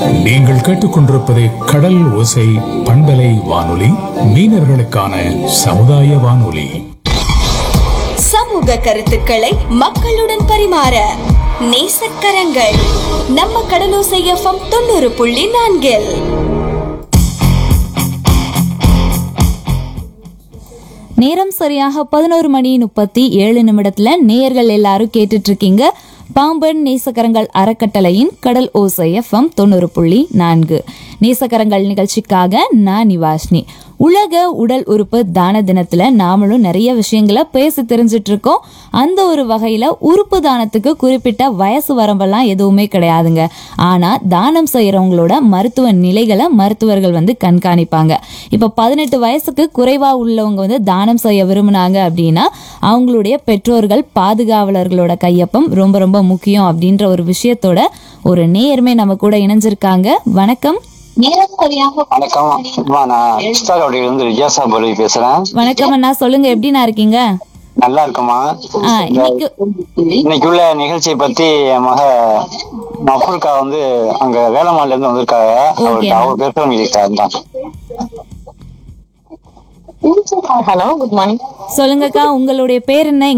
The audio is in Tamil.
நீங்கள் கேட்டுக்கொண்டிருப்பது கடல் ஓசை பண்பலை வானொலி மீனவர்களுக்கான சமுதாய வானொலி சமூக கருத்துக்களை மக்களுடன் பரிமாற நேசக்கரங்கள் நம்ம கடலோசை எஃப்எம் தொண்ணூறு புள்ளி நான்கில் நேரம் சரியாக பதினோரு மணி முப்பத்தி ஏழு நிமிடத்துல நேயர்கள் எல்லாரும் கேட்டுட்டு இருக்கீங்க பாம்பன் நேசக்கரங்கள் அறக்கட்டளையின் கடல் ஓசை எஃப்எம் தொண்ணூறு புள்ளி நான்கு நேசக்கரங்கள் நிகழ்ச்சிக்காக நான் நிவாஷினி உலக உடல் உறுப்பு தான தினத்துல நாமளும் நிறைய விஷயங்களை பேசி தெரிஞ்சிட்டு இருக்கோம் அந்த ஒரு வகையில உறுப்பு தானத்துக்கு குறிப்பிட்ட வயசு வரம்பெல்லாம் எதுவுமே கிடையாதுங்க ஆனா தானம் செய்யறவங்களோட மருத்துவ நிலைகளை மருத்துவர்கள் வந்து கண்காணிப்பாங்க இப்ப பதினெட்டு வயசுக்கு குறைவா உள்ளவங்க வந்து தானம் செய்ய விரும்புனாங்க அப்படின்னா அவங்களுடைய பெற்றோர்கள் பாதுகாவலர்களோட கையொப்பம் ரொம்ப ரொம்ப முக்கியம் அப்படின்ற ஒரு விஷயத்தோட ஒரு நேயர்மை நம்ம கூட இணைஞ்சிருக்காங்க வணக்கம் வணக்கம் அம்மா நான் கிருஷ்ணாகவுடியில இருந்து விஜயாசா பலி பேசுறேன் வணக்கம் அண்ணா சொல்லுங்க எப்படிண்ணா இருக்கீங்க நல்லா இருக்குமா ஆ, இன்னைக்கு இன்னைக்கு உள்ள நிகழ்ச்சியை பத்தி என் மக மஃபூர்கா வந்து அங்க வேலம்மாள்ல இருந்து வந்திருக்காங்க அவருக்கு அவர் பேச வேண்டியிருக்காரு தான் ஹலோ குட் மார்னிங் சொல்லுங்கக்கா உங்களுடைய பேர் என்ன